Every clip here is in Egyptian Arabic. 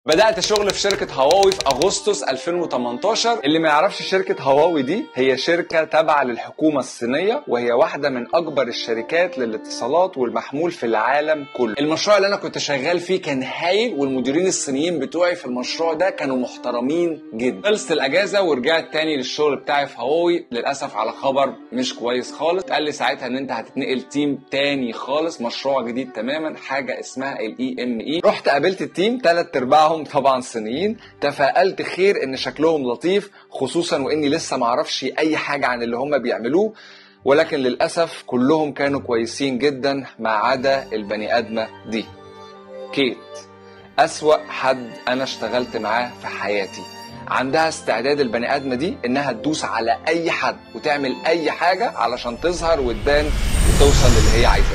بدأت شغل في شركة هواوي في أغسطس 2018 اللي ما يعرفش شركة هواوي دي هي شركة تابعة للحكومة الصينية وهي واحدة من أكبر الشركات للاتصالات والمحمول في العالم كله المشروع اللي أنا كنت شغال فيه كان هايل والمديرين الصينيين بتوعي في المشروع ده كانوا محترمين جدا خلصت الأجازة ورجعت تاني للشغل بتاعي في هواوي للأسف على خبر مش كويس خالص قال لي ساعتها إن أنت هتتنقل تيم تاني خالص مشروع جديد تماما حاجة اسمها الاي ام اي رحت قابلت التيم تلات ارباعهم طبعا صينيين تفائلت خير ان شكلهم لطيف خصوصا واني لسه معرفش اي حاجه عن اللي هم بيعملوه ولكن للاسف كلهم كانوا كويسين جدا ما عدا البني ادمه دي كيت اسوا حد انا اشتغلت معاه في حياتي عندها استعداد البني ادمه دي انها تدوس على اي حد وتعمل اي حاجه علشان تظهر وتبان وتوصل للي هي عايزاه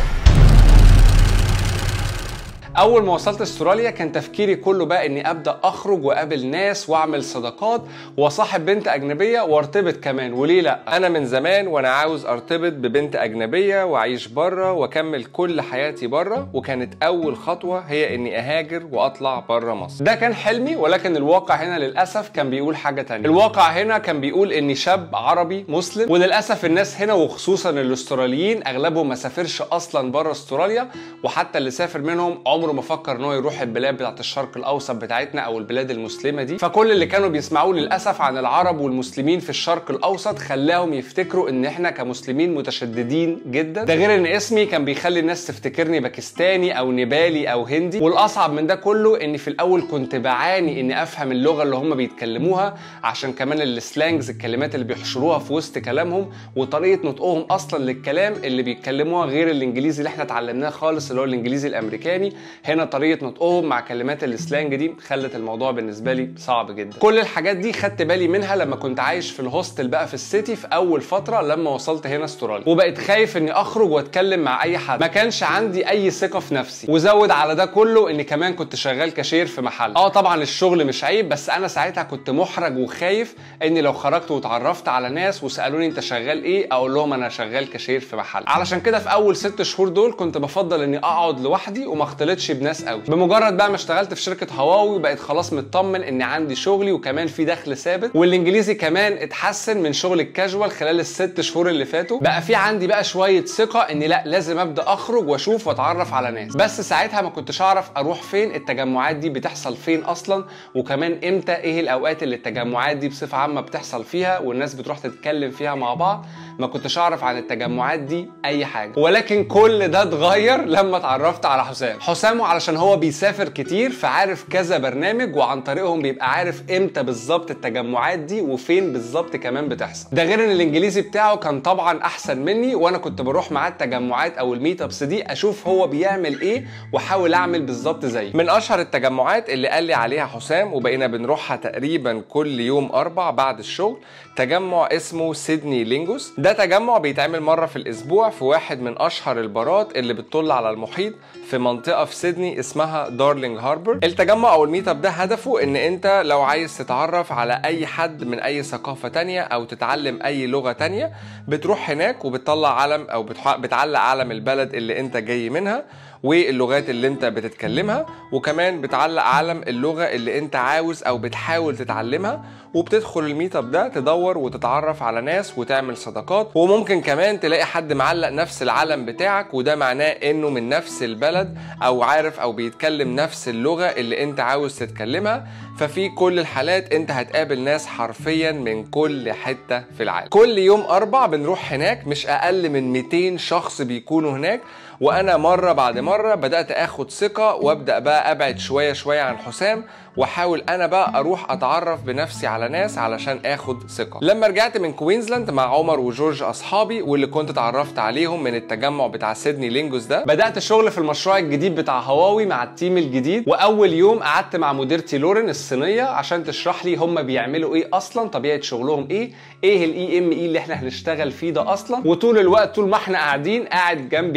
اول ما وصلت استراليا كان تفكيري كله بقى اني ابدا اخرج واقابل ناس واعمل صداقات واصاحب بنت اجنبيه وارتبط كمان وليه لا انا من زمان وانا عاوز ارتبط ببنت اجنبيه واعيش بره واكمل كل حياتي بره وكانت اول خطوه هي اني اهاجر واطلع بره مصر ده كان حلمي ولكن الواقع هنا للاسف كان بيقول حاجه تانية الواقع هنا كان بيقول اني شاب عربي مسلم وللاسف الناس هنا وخصوصا الاستراليين اغلبهم ما سافرش اصلا بره استراليا وحتى اللي سافر منهم عمره ما فكر ان هو يروح البلاد بتاعت الشرق الاوسط بتاعتنا او البلاد المسلمه دي فكل اللي كانوا بيسمعوه للاسف عن العرب والمسلمين في الشرق الاوسط خلاهم يفتكروا ان احنا كمسلمين متشددين جدا ده غير ان اسمي كان بيخلي الناس تفتكرني باكستاني او نيبالي او هندي والاصعب من ده كله اني في الاول كنت بعاني اني افهم اللغه اللي هم بيتكلموها عشان كمان السلانجز الكلمات اللي بيحشروها في وسط كلامهم وطريقه نطقهم اصلا للكلام اللي بيتكلموها غير الانجليزي اللي احنا اتعلمناه خالص اللي هو الانجليزي الامريكاني هنا طريقه نطقهم مع كلمات السلانج دي خلت الموضوع بالنسبه لي صعب جدا كل الحاجات دي خدت بالي منها لما كنت عايش في الهوستل بقى في السيتي في اول فتره لما وصلت هنا استراليا وبقيت خايف اني اخرج واتكلم مع اي حد ما كانش عندي اي ثقه في نفسي وزود على ده كله اني كمان كنت شغال كاشير في محل اه طبعا الشغل مش عيب بس انا ساعتها كنت محرج وخايف اني لو خرجت واتعرفت على ناس وسالوني انت شغال ايه اقول لهم انا شغال كاشير في محل علشان كده في اول ست شهور دول كنت بفضل اني اقعد لوحدي وما اختلطش بناس قوي بمجرد بقى ما اشتغلت في شركه هواوي بقيت خلاص مطمن ان عندي شغلي وكمان في دخل ثابت والانجليزي كمان اتحسن من شغل الكاجوال خلال الست شهور اللي فاتوا بقى في عندي بقى شويه ثقه اني لا لازم ابدا اخرج واشوف واتعرف على ناس بس ساعتها ما كنتش اعرف اروح فين التجمعات دي بتحصل فين اصلا وكمان امتى ايه الاوقات اللي التجمعات دي بصفه عامه بتحصل فيها والناس بتروح تتكلم فيها مع بعض ما كنتش اعرف عن التجمعات دي اي حاجه ولكن كل ده اتغير لما اتعرفت على حسام حسام علشان هو بيسافر كتير فعارف كذا برنامج وعن طريقهم بيبقى عارف امتى بالظبط التجمعات دي وفين بالظبط كمان بتحصل ده غير ان الانجليزي بتاعه كان طبعا احسن مني وانا كنت بروح معاه التجمعات او الميت ابس دي اشوف هو بيعمل ايه واحاول اعمل بالظبط زيه من اشهر التجمعات اللي قال لي عليها حسام وبقينا بنروحها تقريبا كل يوم اربع بعد الشغل تجمع اسمه سيدني لينجوس ده تجمع بيتعمل مرة في الأسبوع في واحد من أشهر البارات اللي بتطل على المحيط في منطقة في سيدني اسمها دارلينج هاربر التجمع أو الميت اب ده هدفه إن أنت لو عايز تتعرف على أي حد من أي ثقافة تانية أو تتعلم أي لغة تانية بتروح هناك وبتطلع علم أو بتح- بتعلق علم البلد اللي أنت جاي منها واللغات اللي انت بتتكلمها وكمان بتعلق علم اللغه اللي انت عاوز او بتحاول تتعلمها وبتدخل الميت اب ده تدور وتتعرف على ناس وتعمل صداقات وممكن كمان تلاقي حد معلق نفس العلم بتاعك وده معناه انه من نفس البلد او عارف او بيتكلم نفس اللغه اللي انت عاوز تتكلمها ففي كل الحالات انت هتقابل ناس حرفيا من كل حته في العالم كل يوم اربع بنروح هناك مش اقل من 200 شخص بيكونوا هناك وانا مره بعد مره بدات اخد ثقه وابدا بقى ابعد شويه شويه عن حسام واحاول انا بقى اروح اتعرف بنفسي على ناس علشان اخد ثقه لما رجعت من كوينزلاند مع عمر وجورج اصحابي واللي كنت اتعرفت عليهم من التجمع بتاع سيدني لينجوس ده بدات الشغل في المشروع الجديد بتاع هواوي مع التيم الجديد واول يوم قعدت مع مديرتي لورين الصينيه عشان تشرح لي هم بيعملوا ايه اصلا طبيعه شغلهم ايه ايه الاي ام اي اللي احنا هنشتغل فيه ده اصلا وطول الوقت طول ما احنا قاعدين قاعد جنبي كده في الميت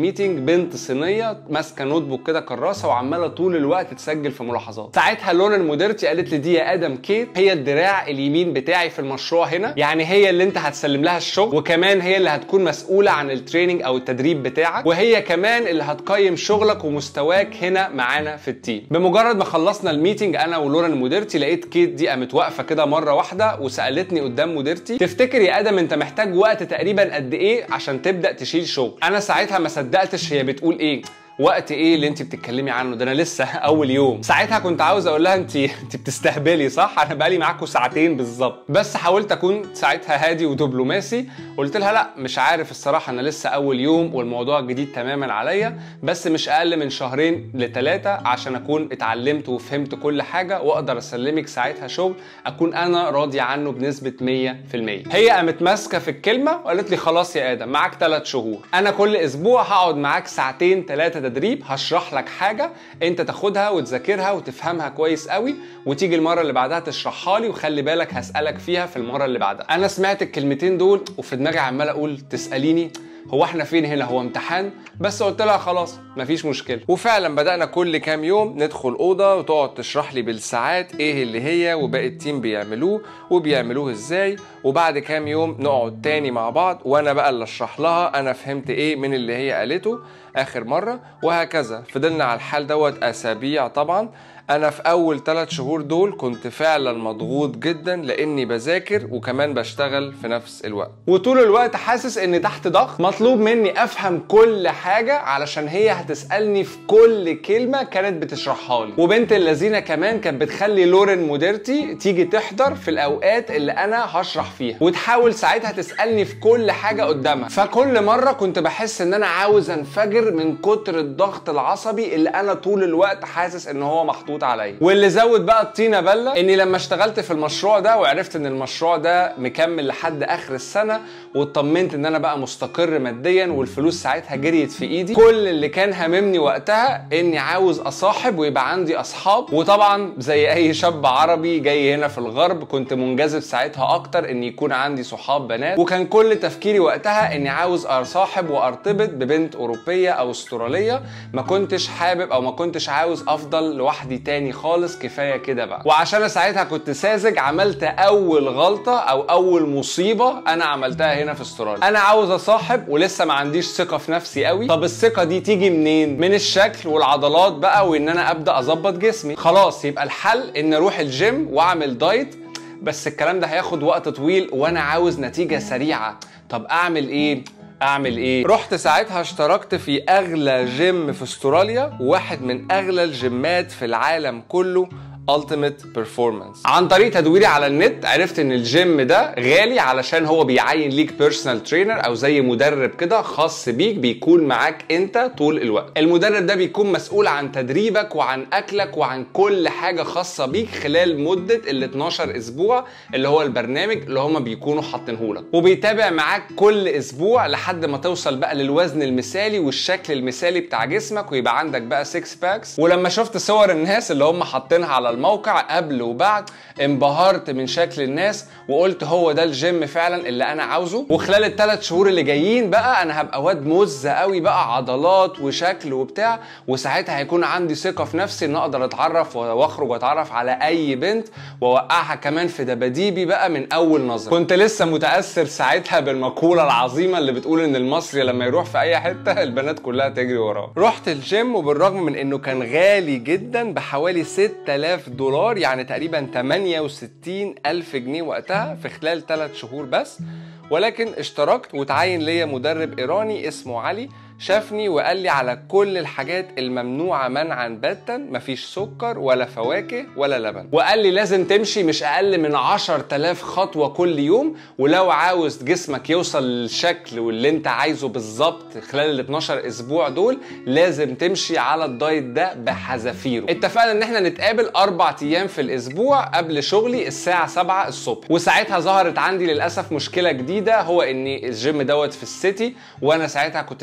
الميتنج بنت صينيه ماسكه نوت بوك كده كراسه وعماله طول الوقت تسجل في ملاحظات ساعتها لورن مديرتي قالت لي دي يا ادم كيت هي الدراع اليمين بتاعي في المشروع هنا يعني هي اللي انت هتسلم لها الشغل وكمان هي اللي هتكون مسؤوله عن التريننج او التدريب بتاعك وهي كمان اللي هتقيم شغلك ومستواك هنا معانا في التيم بمجرد ما خلصنا الميتنج انا ولورن مديرتي لقيت كيت دي قامت واقفه كده مره واحده وسالتني قدام مديرتي تفتكر يا ادم انت محتاج وقت تقريبا قد ايه عشان تبدا تشيل شغل انا ساعتها ما صدقتش هي بتقول ايه وقت ايه اللي انت بتتكلمي عنه ده انا لسه اول يوم ساعتها كنت عاوز اقول لها انت انت بتستهبلي صح انا بقالي معاكم ساعتين بالظبط بس حاولت اكون ساعتها هادي ودبلوماسي قلت لها لا مش عارف الصراحه انا لسه اول يوم والموضوع جديد تماما عليا بس مش اقل من شهرين لثلاثه عشان اكون اتعلمت وفهمت كل حاجه واقدر اسلمك ساعتها شغل اكون انا راضي عنه بنسبه 100% هي قامت ماسكه في الكلمه وقالت لي خلاص يا ادم معاك ثلاث شهور انا كل اسبوع هقعد معاك ساعتين ثلاثه تدريب هشرح لك حاجه انت تاخدها وتذاكرها وتفهمها كويس قوي وتيجي المره اللي بعدها تشرحها لي وخلي بالك هسالك فيها في المره اللي بعدها انا سمعت الكلمتين دول وفي دماغي عمال اقول تساليني هو احنا فين هنا هو امتحان بس قلت لها خلاص مفيش مشكله وفعلا بدانا كل كام يوم ندخل اوضه وتقعد تشرح لي بالساعات ايه اللي هي وباقي التيم بيعملوه وبيعملوه ازاي وبعد كام يوم نقعد تاني مع بعض وانا بقى اللي اشرح لها انا فهمت ايه من اللي هي قالته اخر مره وهكذا فضلنا على الحال دوت اسابيع طبعا انا في اول ثلاث شهور دول كنت فعلا مضغوط جدا لاني بذاكر وكمان بشتغل في نفس الوقت وطول الوقت حاسس ان تحت ضغط مطلوب مني افهم كل حاجه علشان هي هتسالني في كل كلمه كانت بتشرحها لي وبنت اللذينه كمان كانت بتخلي لورين مديرتي تيجي تحضر في الاوقات اللي انا هشرح فيها وتحاول ساعتها تسالني في كل حاجه قدامها فكل مره كنت بحس ان انا عاوز انفجر من كتر الضغط العصبي اللي انا طول الوقت حاسس ان هو محطوط عليا واللي زود بقى الطينه بله اني لما اشتغلت في المشروع ده وعرفت ان المشروع ده مكمل لحد اخر السنه واطمنت ان انا بقى مستقر ماديا والفلوس ساعتها جريت في ايدي كل اللي كان هاممني وقتها اني عاوز اصاحب ويبقى عندي اصحاب وطبعا زي اي شاب عربي جاي هنا في الغرب كنت منجذب ساعتها اكتر ان يكون عندي صحاب بنات وكان كل تفكيري وقتها اني عاوز اصاحب وارتبط ببنت اوروبيه او استراليه ما كنتش حابب او ما كنتش عاوز افضل لوحدي تاني خالص كفايه كده بقى وعشان ساعتها كنت ساذج عملت اول غلطه او اول مصيبه انا عملتها هنا في استراليا انا عاوز اصاحب ولسه ما عنديش ثقه في نفسي قوي طب الثقه دي تيجي منين من الشكل والعضلات بقى وان انا ابدا اظبط جسمي خلاص يبقى الحل ان اروح الجيم واعمل دايت بس الكلام ده هياخد وقت طويل وانا عاوز نتيجه سريعه طب اعمل ايه اعمل ايه رحت ساعتها اشتركت في اغلى جيم في استراليا واحد من اغلى الجيمات في العالم كله Ultimate Performance عن طريق تدويري على النت عرفت ان الجيم ده غالي علشان هو بيعين ليك بيرسونال ترينر او زي مدرب كده خاص بيك بيكون معاك انت طول الوقت المدرب ده بيكون مسؤول عن تدريبك وعن اكلك وعن كل حاجه خاصه بيك خلال مده ال 12 اسبوع اللي هو البرنامج اللي هما بيكونوا حاطينه لك وبيتابع معاك كل اسبوع لحد ما توصل بقى للوزن المثالي والشكل المثالي بتاع جسمك ويبقى عندك بقى 6 باكس ولما شفت صور الناس اللي هم حاطينها على الموقع قبل وبعد انبهرت من شكل الناس وقلت هو ده الجيم فعلا اللي انا عاوزه وخلال الثلاث شهور اللي جايين بقى انا هبقى واد مز قوي بقى عضلات وشكل وبتاع وساعتها هيكون عندي ثقه في نفسي ان اقدر اتعرف واخرج واتعرف على اي بنت واوقعها كمان في دباديبي بقى من اول نظره كنت لسه متاثر ساعتها بالمقوله العظيمه اللي بتقول ان المصري لما يروح في اي حته البنات كلها تجري وراه رحت الجيم وبالرغم من انه كان غالي جدا بحوالي 6000 دولار يعني تقريبا 68 ألف جنيه وقتها في خلال 3 شهور بس ولكن اشتركت وتعين ليا مدرب إيراني اسمه علي شافني وقال لي على كل الحاجات الممنوعة منعا باتا مفيش سكر ولا فواكه ولا لبن وقال لي لازم تمشي مش أقل من 10000 خطوة كل يوم ولو عاوز جسمك يوصل للشكل واللي انت عايزه بالظبط خلال ال 12 أسبوع دول لازم تمشي على الدايت ده بحذافيره اتفقنا ان احنا نتقابل أربع أيام في الأسبوع قبل شغلي الساعة 7 الصبح وساعتها ظهرت عندي للأسف مشكلة جديدة هو ان الجيم دوت في السيتي وانا ساعتها كنت ساكن في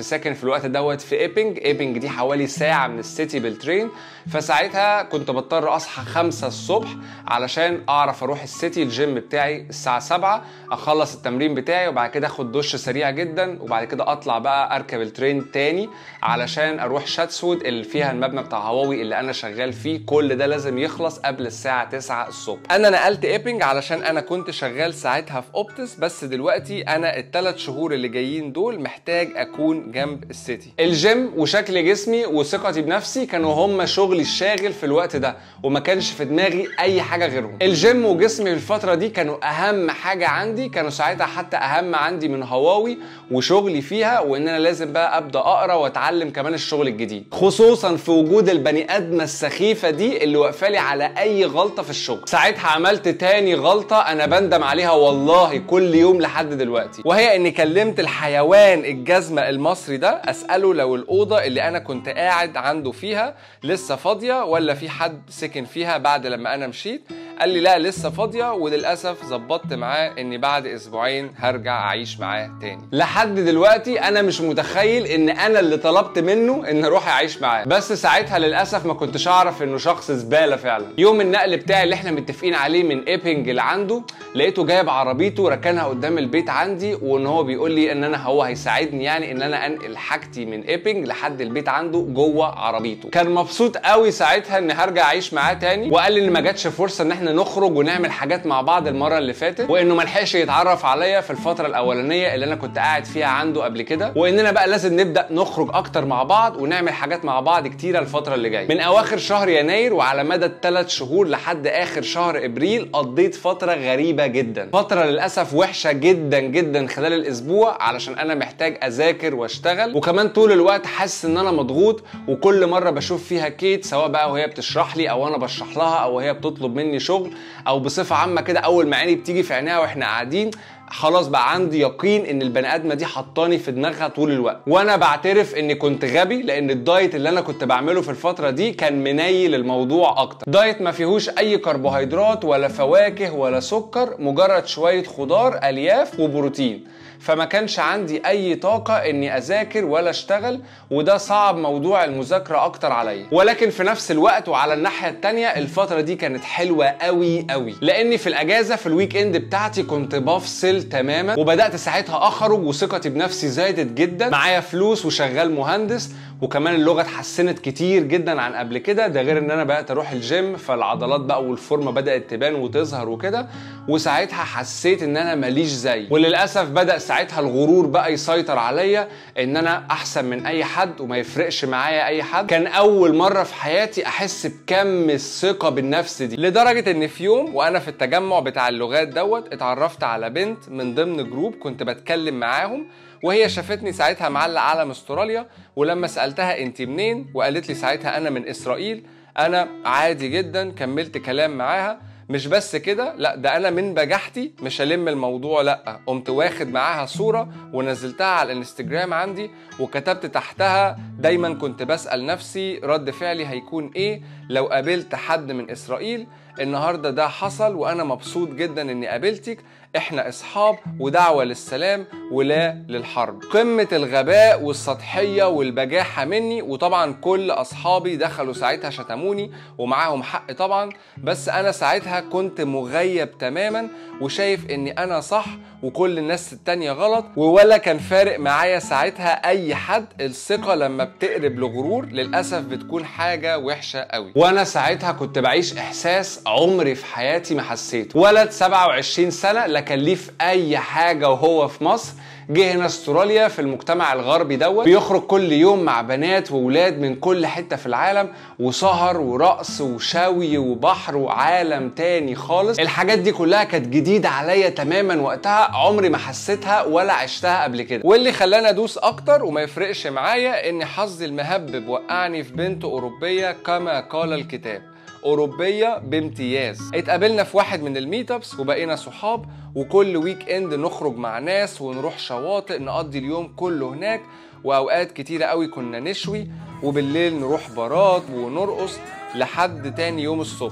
في الوقت دوت في ايبنج ايبنج دي حوالي ساعه من السيتي بالترين فساعتها كنت بضطر اصحى 5 الصبح علشان اعرف اروح السيتي الجيم بتاعي الساعه 7 اخلص التمرين بتاعي وبعد كده اخد دش سريع جدا وبعد كده اطلع بقى اركب الترين تاني علشان اروح شاتسوود اللي فيها المبنى بتاع هواوي اللي انا شغال فيه كل ده لازم يخلص قبل الساعه 9 الصبح انا نقلت ايبنج علشان انا كنت شغال ساعتها في اوبتس بس دلوقتي انا الثلاث شهور اللي جايين دول محتاج اكون جنب السيتي الجيم وشكل جسمي وثقتي بنفسي كانوا هم شغلي الشاغل في الوقت ده وما كانش في دماغي اي حاجه غيرهم الجيم وجسمي في الفتره دي كانوا اهم حاجه عندي كانوا ساعتها حتى اهم عندي من هواوي وشغلي فيها وان انا لازم بقى ابدا اقرا واتعلم كمان الشغل الجديد خصوصا في وجود البني ادمه السخيفه دي اللي واقفه لي على اي غلطه في الشغل ساعتها عملت تاني غلطه انا بندم عليها والله كل يوم لحد دلوقتي وهي اني كلمت الحيوان الجزمه المصري ده اساله لو الاوضه اللي انا كنت قاعد عنده فيها لسه فاضيه ولا في حد سكن فيها بعد لما انا مشيت قال لي لا لسه فاضيه وللاسف ظبطت معاه اني بعد اسبوعين هرجع اعيش معاه تاني لحد دلوقتي انا مش متخيل ان انا اللي طلبت منه ان اروح اعيش معاه بس ساعتها للاسف ما كنتش اعرف انه شخص زباله فعلا يوم النقل بتاعي اللي احنا متفقين عليه من ايبنج اللي عنده لقيته جايب عربيته ركنها قدام البيت عندي وان هو بيقول لي ان انا هو هيساعدني يعني ان انا انقل حاجتي من ايبنج لحد البيت عنده جوه عربيته كان مبسوط قوي ساعتها ان هرجع اعيش معاه تاني وقال لي ان ما جاتش فرصه ان احنا نخرج ونعمل حاجات مع بعض المره اللي فاتت وانه ما لحقش يتعرف عليا في الفتره الاولانيه اللي انا كنت قاعد فيها عنده قبل كده واننا بقى لازم نبدا نخرج اكتر مع بعض ونعمل حاجات مع بعض كتيره الفتره اللي جايه من اواخر شهر يناير وعلى مدى الثلاث شهور لحد اخر شهر ابريل قضيت فتره غريبه جدا فتره للاسف وحشه جدا جدا خلال الاسبوع علشان انا محتاج اذاكر واشتغل وكمان طول الوقت حاسس ان انا مضغوط وكل مره بشوف فيها كيت سواء بقى وهي بتشرح لي او انا بشرح لها او هي بتطلب مني شغل او بصفه عامه كده اول ما عيني بتيجي في عينيها واحنا قاعدين خلاص بقى عندي يقين ان البني ادمه دي حطاني في دماغها طول الوقت وانا بعترف اني كنت غبي لان الدايت اللي انا كنت بعمله في الفتره دي كان منيل الموضوع اكتر دايت ما فيهوش اي كربوهيدرات ولا فواكه ولا سكر مجرد شويه خضار الياف وبروتين فما كانش عندي اي طاقه اني اذاكر ولا اشتغل وده صعب موضوع المذاكره اكتر عليا ولكن في نفس الوقت وعلى الناحيه التانية الفتره دي كانت حلوه قوي قوي لاني في الاجازه في الويك اند بتاعتي كنت بفصل تماما وبدات ساعتها اخرج وثقتي بنفسي زادت جدا معايا فلوس وشغال مهندس وكمان اللغه اتحسنت كتير جدا عن قبل كده ده غير ان انا بقيت اروح الجيم فالعضلات بقى والفورمه بدات تبان وتظهر وكده وساعتها حسيت ان انا ماليش زي وللاسف بدا ساعتها الغرور بقى يسيطر عليا ان انا احسن من اي حد وما يفرقش معايا اي حد كان اول مره في حياتي احس بكم الثقه بالنفس دي لدرجه ان في يوم وانا في التجمع بتاع اللغات دوت اتعرفت على بنت من ضمن جروب كنت بتكلم معاهم وهي شافتني ساعتها معلق علم استراليا ولما سالتها انت منين وقالت لي ساعتها انا من اسرائيل انا عادي جدا كملت كلام معاها مش بس كده لا ده انا من بجحتي مش هلم الموضوع لا قمت واخد معاها صوره ونزلتها على الانستجرام عندي وكتبت تحتها دايما كنت بسال نفسي رد فعلي هيكون ايه لو قابلت حد من اسرائيل النهارده ده حصل وانا مبسوط جدا اني قابلتك احنا اصحاب ودعوه للسلام ولا للحرب قمه الغباء والسطحيه والبجاحه مني وطبعا كل اصحابي دخلوا ساعتها شتموني ومعاهم حق طبعا بس انا ساعتها كنت مغيب تماما وشايف اني انا صح وكل الناس التانية غلط وولا كان فارق معايا ساعتها اي حد الثقة لما بتقلب لغرور للأسف بتكون حاجة وحشة قوي وانا ساعتها كنت بعيش احساس عمري في حياتي ما حسيته ولد 27 سنة لا كان ليه في اي حاجة وهو في مصر جه هنا استراليا في المجتمع الغربي دوت بيخرج كل يوم مع بنات وولاد من كل حته في العالم وسهر ورقص وشوي وبحر وعالم تاني خالص الحاجات دي كلها كانت جديده عليا تماما وقتها عمري ما حسيتها ولا عشتها قبل كده واللي خلاني ادوس اكتر وما يفرقش معايا ان حظي المهبب وقعني في بنت اوروبيه كما قال الكتاب أوروبية بامتياز اتقابلنا في واحد من الميت ابس وبقينا صحاب وكل ويك اند نخرج مع ناس ونروح شواطئ نقضي اليوم كله هناك وأوقات كتيرة قوي كنا نشوي وبالليل نروح بارات ونرقص لحد تاني يوم الصبح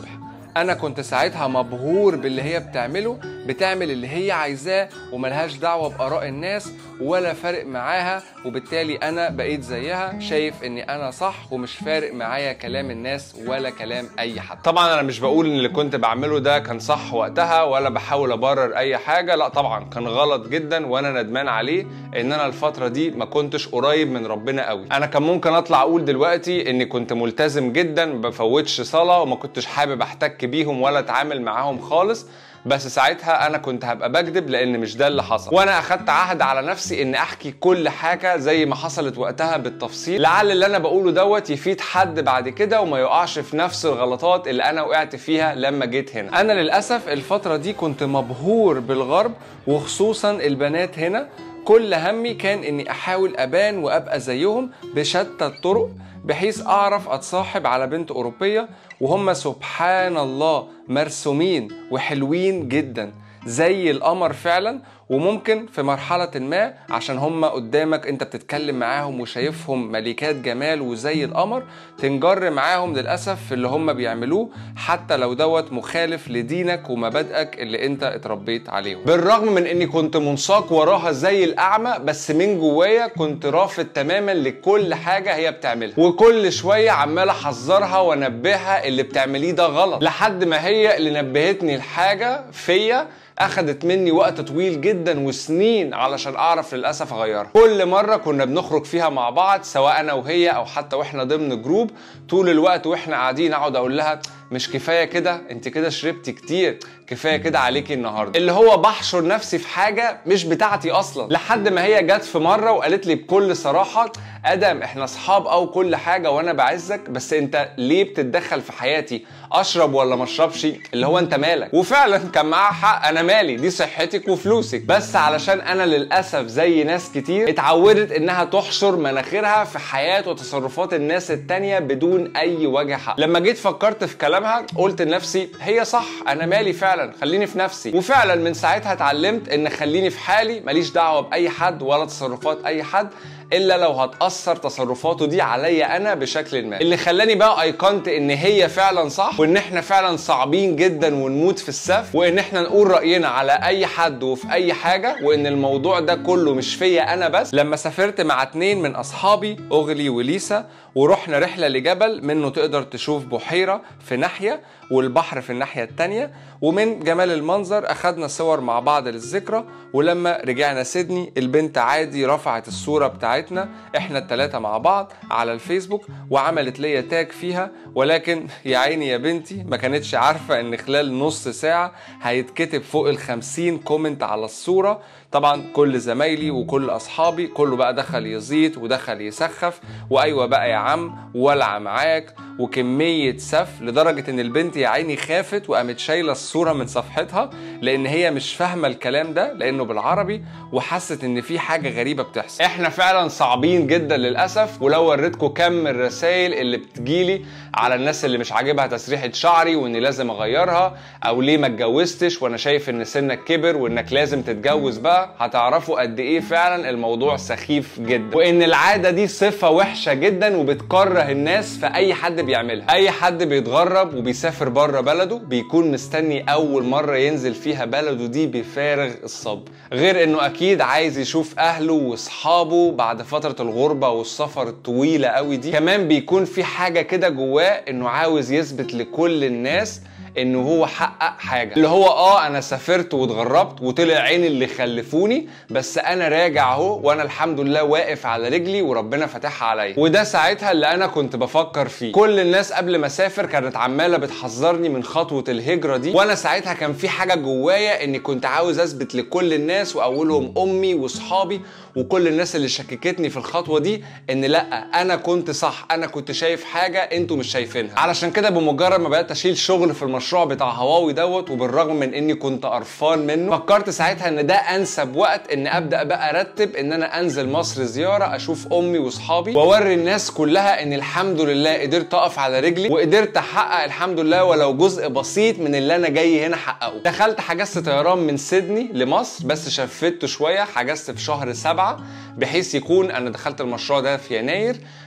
انا كنت ساعتها مبهور باللي هي بتعمله بتعمل اللي هي عايزاه وملهاش دعوه باراء الناس ولا فارق معاها وبالتالي انا بقيت زيها شايف اني انا صح ومش فارق معايا كلام الناس ولا كلام اي حد طبعا انا مش بقول ان اللي كنت بعمله ده كان صح وقتها ولا بحاول ابرر اي حاجه لا طبعا كان غلط جدا وانا ندمان عليه ان انا الفتره دي ما كنتش قريب من ربنا قوي انا كان ممكن اطلع اقول دلوقتي اني كنت ملتزم جدا ما بفوتش صلاه وما كنتش حابب احتك بيهم ولا اتعامل معاهم خالص بس ساعتها انا كنت هبقى بكذب لان مش ده اللي حصل وانا اخدت عهد على نفسي ان احكي كل حاجه زي ما حصلت وقتها بالتفصيل لعل اللي انا بقوله دوت يفيد حد بعد كده وما يقعش في نفس الغلطات اللي انا وقعت فيها لما جيت هنا انا للاسف الفتره دي كنت مبهور بالغرب وخصوصا البنات هنا كل همي كان اني احاول ابان وابقى زيهم بشتى الطرق بحيث اعرف اتصاحب على بنت اوروبيه وهم سبحان الله مرسومين وحلوين جدا زي القمر فعلا وممكن في مرحلة ما عشان هم قدامك انت بتتكلم معاهم وشايفهم ملكات جمال وزي القمر تنجر معاهم للأسف في اللي هم بيعملوه حتى لو دوت مخالف لدينك ومبادئك اللي انت اتربيت عليهم بالرغم من اني كنت منساق وراها زي الأعمى بس من جوايا كنت رافض تماما لكل حاجة هي بتعملها وكل شوية عمال احذرها وانبهها اللي بتعمليه ده غلط لحد ما هي اللي نبهتني الحاجة فيا اخدت مني وقت طويل جدا وسنين علشان اعرف للاسف اغيرها كل مره كنا بنخرج فيها مع بعض سواء انا وهي او حتى واحنا ضمن جروب طول الوقت واحنا قاعدين اقعد اقول لها مش كفايه كده انت كده شربتي كتير كفايه كده عليكي النهارده اللي هو بحشر نفسي في حاجه مش بتاعتي اصلا لحد ما هي جت في مره وقالت لي بكل صراحه ادم احنا اصحاب او كل حاجه وانا بعزك بس انت ليه بتتدخل في حياتي اشرب ولا ما اشربش اللي هو انت مالك وفعلا كان معاها حق انا مالي دي صحتك وفلوسك بس علشان انا للاسف زي ناس كتير اتعودت انها تحشر مناخيرها في حياه وتصرفات الناس التانية بدون اي وجه حق لما جيت فكرت في كلامها قلت لنفسي هي صح انا مالي فعلا خليني في نفسي وفعلا من ساعتها اتعلمت ان خليني في حالي ماليش دعوه باي حد ولا تصرفات اي حد الا لو هتاثر تصرفاته دي عليا انا بشكل ما اللي خلاني بقى ايقنت ان هي فعلا صح وان احنا فعلا صعبين جدا ونموت في السف وان احنا نقول راينا على اي حد وفي اي حاجه وان الموضوع ده كله مش فيا انا بس لما سافرت مع اتنين من اصحابي اغلي وليسا ورحنا رحله لجبل منه تقدر تشوف بحيره في ناحيه والبحر في الناحيه التانيه ومن جمال المنظر اخدنا صور مع بعض للذكرى ولما رجعنا سيدني البنت عادي رفعت الصوره بتاعتنا احنا التلاته مع بعض على الفيسبوك وعملت ليا تاج فيها ولكن يا عيني يا بنتي ما كانتش عارفه ان خلال نص ساعه هيتكتب فوق ال 50 كومنت على الصوره طبعا كل زمايلي وكل اصحابي كله بقى دخل يزيط ودخل يسخف وايوه بقى يا عم ولع معاك وكميه سف لدرجه ان البنت يا عيني خافت وقامت شايله الصوره من صفحتها لان هي مش فاهمه الكلام ده لانه بالعربي وحست ان في حاجه غريبه بتحصل احنا فعلا صعبين جدا للاسف ولو وريتكم كم الرسائل اللي بتجيلي على الناس اللي مش عاجبها تسريحه شعري واني لازم اغيرها او ليه ما اتجوزتش وانا شايف ان سنك كبر وانك لازم تتجوز بقى هتعرفوا قد ايه فعلا الموضوع سخيف جدا وان العاده دي صفه وحشه جدا وبتكره الناس في اي حد بيعملها اي حد بيتغرب وبيسافر بره بلده بيكون مستني اول مره ينزل فيها بلده دي بفارغ الصبر غير انه اكيد عايز يشوف اهله واصحابه بعد فتره الغربه والسفر الطويله قوي دي كمان بيكون في حاجه كده جواه انه عاوز يثبت لكل الناس انه هو حقق حاجه اللي هو اه انا سافرت واتغربت وطلع عين اللي خلفوني بس انا راجع اهو وانا الحمد لله واقف على رجلي وربنا فاتحها عليا وده ساعتها اللي انا كنت بفكر فيه كل الناس قبل ما اسافر كانت عماله بتحذرني من خطوه الهجره دي وانا ساعتها كان في حاجه جوايا اني كنت عاوز اثبت لكل الناس واولهم امي واصحابي وكل الناس اللي شككتني في الخطوه دي ان لا انا كنت صح انا كنت شايف حاجه انتوا مش شايفينها علشان كده بمجرد ما بدات اشيل شغل في المشروع بتاع هواوي دوت وبالرغم من اني كنت قرفان منه فكرت ساعتها ان ده انسب وقت ان ابدا بقى ارتب ان انا انزل مصر زياره اشوف امي واصحابي واوري الناس كلها ان الحمد لله قدرت اقف على رجلي وقدرت احقق الحمد لله ولو جزء بسيط من اللي انا جاي هنا احققه دخلت حجزت طيران من سيدني لمصر بس شفته شويه حجزت في شهر سبعة بحيث يكون انا دخلت المشروع ده في يناير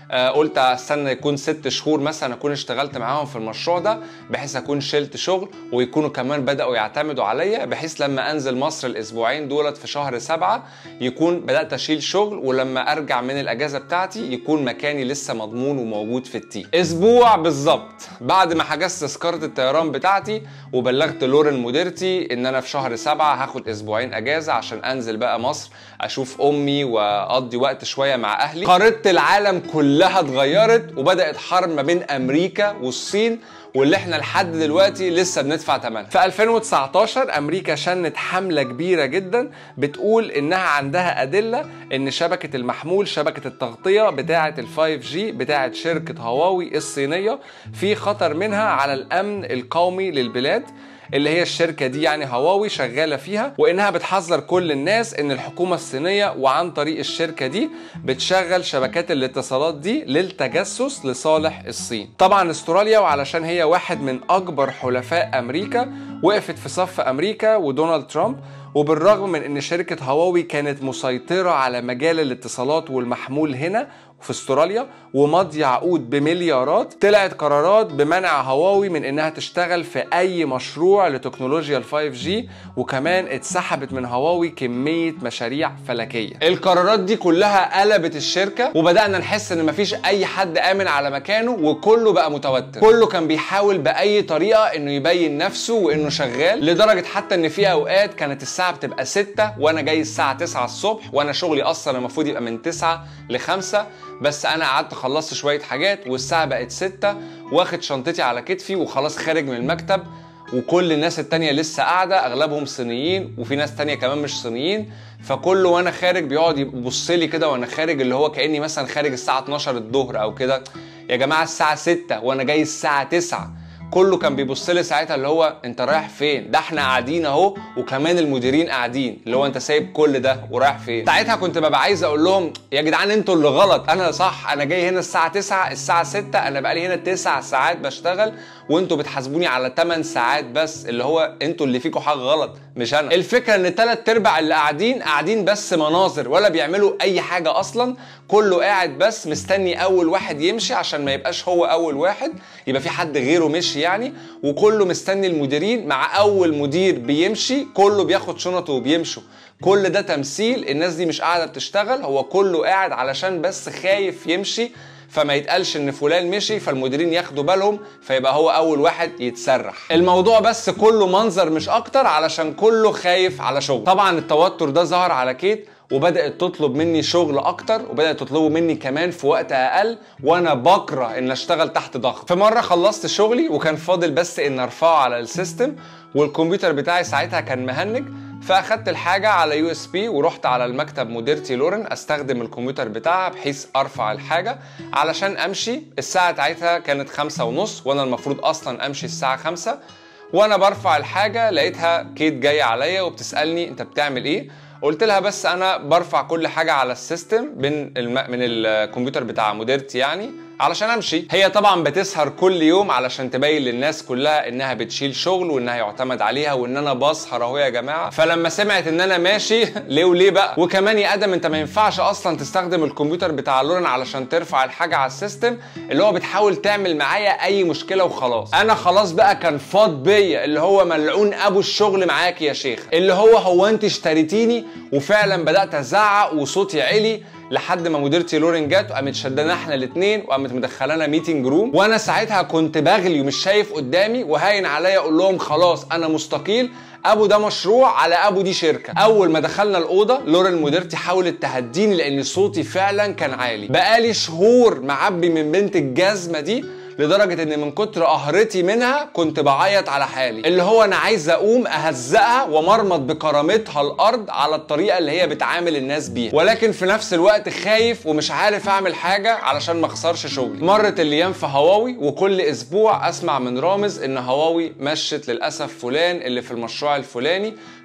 آه، قلت استنى يكون ست شهور مثلا اكون اشتغلت معاهم في المشروع ده بحيث اكون شلت شغل ويكونوا كمان بداوا يعتمدوا عليا بحيث لما انزل مصر الاسبوعين دولت في شهر سبعة يكون بدات اشيل شغل ولما ارجع من الاجازه بتاعتي يكون مكاني لسه مضمون وموجود في التيم اسبوع بالظبط بعد ما حجزت تذكره الطيران بتاعتي وبلغت لورن مديرتي ان انا في شهر سبعة هاخد اسبوعين اجازه عشان انزل بقى مصر اشوف امي واقضي وقت شويه مع اهلي خريطه العالم كلها اتغيرت وبدات حرب ما بين امريكا والصين واللي احنا لحد دلوقتي لسه بندفع ثمنها. في 2019 امريكا شنت حمله كبيره جدا بتقول انها عندها ادله ان شبكه المحمول شبكه التغطيه بتاعه ال 5 جي بتاعه شركه هواوي الصينيه في خطر منها على الامن القومي للبلاد اللي هي الشركه دي يعني هواوي شغاله فيها وانها بتحذر كل الناس ان الحكومه الصينيه وعن طريق الشركه دي بتشغل شبكات الاتصالات دي للتجسس لصالح الصين طبعا استراليا وعلشان هي واحد من اكبر حلفاء امريكا وقفت في صف امريكا ودونالد ترامب وبالرغم من ان شركه هواوي كانت مسيطره على مجال الاتصالات والمحمول هنا في استراليا وماضي عقود بمليارات طلعت قرارات بمنع هواوي من انها تشتغل في اي مشروع لتكنولوجيا ال 5 جي وكمان اتسحبت من هواوي كميه مشاريع فلكيه القرارات دي كلها قلبت الشركه وبدانا نحس ان مفيش اي حد امن على مكانه وكله بقى متوتر كله كان بيحاول باي طريقه انه يبين نفسه وانه شغال لدرجه حتى ان في اوقات كانت الساعه بتبقى 6 وانا جاي الساعه 9 الصبح وانا شغلي اصلا المفروض يبقى من 9 ل 5 بس انا قعدت خلصت شويه حاجات والساعه بقت 6 واخد شنطتي على كتفي وخلاص خارج من المكتب وكل الناس التانية لسه قاعدة أغلبهم صينيين وفي ناس تانية كمان مش صينيين فكله وأنا خارج بيقعد يبص لي كده وأنا خارج اللي هو كأني مثلا خارج الساعة 12 الظهر أو كده يا جماعة الساعة 6 وأنا جاي الساعة 9 كله كان بيبص لي ساعتها اللي هو انت رايح فين ده احنا قاعدين اهو وكمان المديرين قاعدين اللي هو انت سايب كل ده ورايح فين ساعتها كنت ببقى عايز اقول لهم يا جدعان انتوا اللي غلط انا صح انا جاي هنا الساعه 9 الساعه 6 انا بقالي هنا 9 ساعات بشتغل وانتوا بتحاسبوني على 8 ساعات بس اللي هو انتوا اللي فيكم حاجه غلط مش انا الفكره ان ثلاث ارباع اللي قاعدين قاعدين بس مناظر ولا بيعملوا اي حاجه اصلا كله قاعد بس مستني اول واحد يمشي عشان ما يبقاش هو اول واحد يبقى في حد غيره مشي يعني وكله مستني المديرين مع اول مدير بيمشي كله بياخد شنطه وبيمشوا كل ده تمثيل الناس دي مش قاعده بتشتغل هو كله قاعد علشان بس خايف يمشي فما يتقالش ان فلان مشي فالمديرين ياخدوا بالهم فيبقى هو اول واحد يتسرح الموضوع بس كله منظر مش اكتر علشان كله خايف على شغل طبعا التوتر ده ظهر على كيت وبدات تطلب مني شغل اكتر وبدات تطلبه مني كمان في وقت اقل وانا بكره ان اشتغل تحت ضغط في مره خلصت شغلي وكان فاضل بس ان ارفعه على السيستم والكمبيوتر بتاعي ساعتها كان مهنج فاخدت الحاجه على يو اس بي ورحت على المكتب مديرتي لورن استخدم الكمبيوتر بتاعها بحيث ارفع الحاجه علشان امشي الساعه ساعتها كانت خمسة ونص وانا المفروض اصلا امشي الساعه خمسة وانا برفع الحاجه لقيتها كيت جايه عليا وبتسالني انت بتعمل ايه قلت لها بس انا برفع كل حاجه على السيستم من الم... من الكمبيوتر بتاع مديرتي يعني علشان امشي هي طبعا بتسهر كل يوم علشان تبين للناس كلها انها بتشيل شغل وانها يعتمد عليها وان انا بسهر اهو يا جماعه فلما سمعت ان انا ماشي ليه وليه بقى وكمان يا ادم انت ما ينفعش اصلا تستخدم الكمبيوتر بتاع لورن علشان ترفع الحاجه على السيستم اللي هو بتحاول تعمل معايا اي مشكله وخلاص انا خلاص بقى كان فاض بيا اللي هو ملعون ابو الشغل معاك يا شيخ اللي هو هو انت اشتريتيني وفعلا بدات ازعق وصوتي عالي لحد ما مديرتي لورين جت وقامت شدانا احنا الاثنين وقامت مدخلانا ميتنج روم وانا ساعتها كنت بغلي ومش شايف قدامي وهاين عليا اقول لهم خلاص انا مستقيل ابو ده مشروع على ابو دي شركه اول ما دخلنا الاوضه لورين مديرتي حاولت تهديني لان صوتي فعلا كان عالي بقالي شهور معبي من بنت الجزمه دي لدرجه ان من كتر قهرتي منها كنت بعيط على حالي اللي هو انا عايز اقوم اهزقها ومرمط بكرامتها الارض على الطريقه اللي هي بتعامل الناس بيها ولكن في نفس الوقت خايف ومش عارف اعمل حاجه علشان ما اخسرش شغلي مرت الايام في هواوي وكل اسبوع اسمع من رامز ان هواوي مشت للاسف فلان اللي في المشروع الفلاني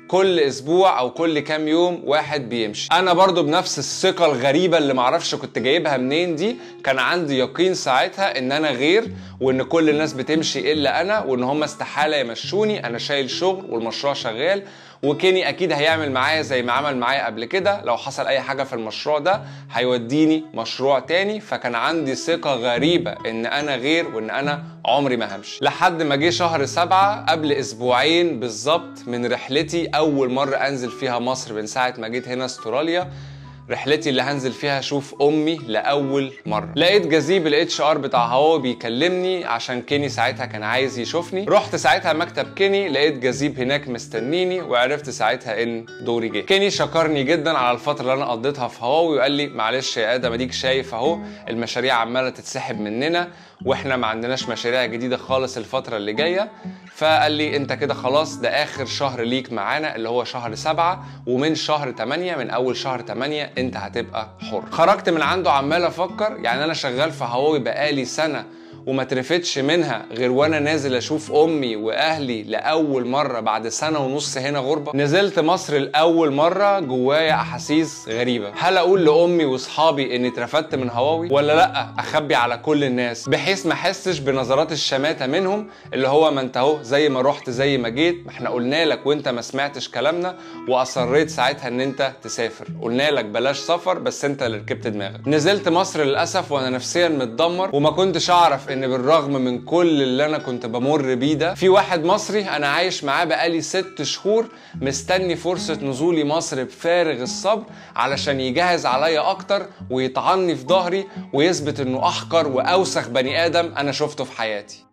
كل اسبوع او كل كام يوم واحد بيمشي انا برضو بنفس الثقه الغريبه اللي معرفش كنت جايبها منين دي كان عندي يقين ساعتها ان انا غير وان كل الناس بتمشي الا انا وان هم استحاله يمشوني انا شايل شغل والمشروع شغال وكيني اكيد هيعمل معايا زي ما عمل معايا قبل كده لو حصل اي حاجه في المشروع ده هيوديني مشروع تاني فكان عندي ثقه غريبه ان انا غير وان انا عمري ما همشي لحد ما جه شهر سبعة قبل اسبوعين بالظبط من رحلتي اول مره انزل فيها مصر من ساعه ما جيت هنا استراليا رحلتي اللي هنزل فيها اشوف امي لاول مره لقيت جذيب الاتش ار بتاع هواوي بيكلمني عشان كيني ساعتها كان عايز يشوفني رحت ساعتها مكتب كيني لقيت جذيب هناك مستنيني وعرفت ساعتها ان دوري جه كيني شكرني جدا على الفتره اللي انا قضيتها في هواوي وقال لي معلش يا ادم اديك شايف اهو المشاريع عماله تتسحب مننا واحنا ما عندناش مشاريع جديده خالص الفتره اللي جايه فقال لي انت كده خلاص ده اخر شهر ليك معانا اللي هو شهر سبعة ومن شهر 8 من اول شهر 8 انت هتبقى حر خرجت من عنده عمال افكر يعني انا شغال في هواوي بقالي سنه وما اترفتش منها غير وانا نازل اشوف امي واهلي لاول مره بعد سنه ونص هنا غربه نزلت مصر لاول مره جوايا احاسيس غريبه هل اقول لامي واصحابي اني اترفدت من هواوي ولا لا اخبي على كل الناس بحيث ما احسش بنظرات الشماته منهم اللي هو ما انت اهو زي ما رحت زي ما جيت ما احنا قلنا لك وانت ما سمعتش كلامنا واصريت ساعتها ان انت تسافر قلنا لك بلاش سفر بس انت اللي ركبت دماغك نزلت مصر للاسف وانا نفسيا متدمر وما كنتش اعرف ان بالرغم من كل اللي انا كنت بمر بيه ده في واحد مصري انا عايش معاه بقالي ست شهور مستني فرصة نزولي مصر بفارغ الصبر علشان يجهز عليا اكتر ويطعني في ظهري ويثبت انه احقر واوسخ بني ادم انا شفته في حياتي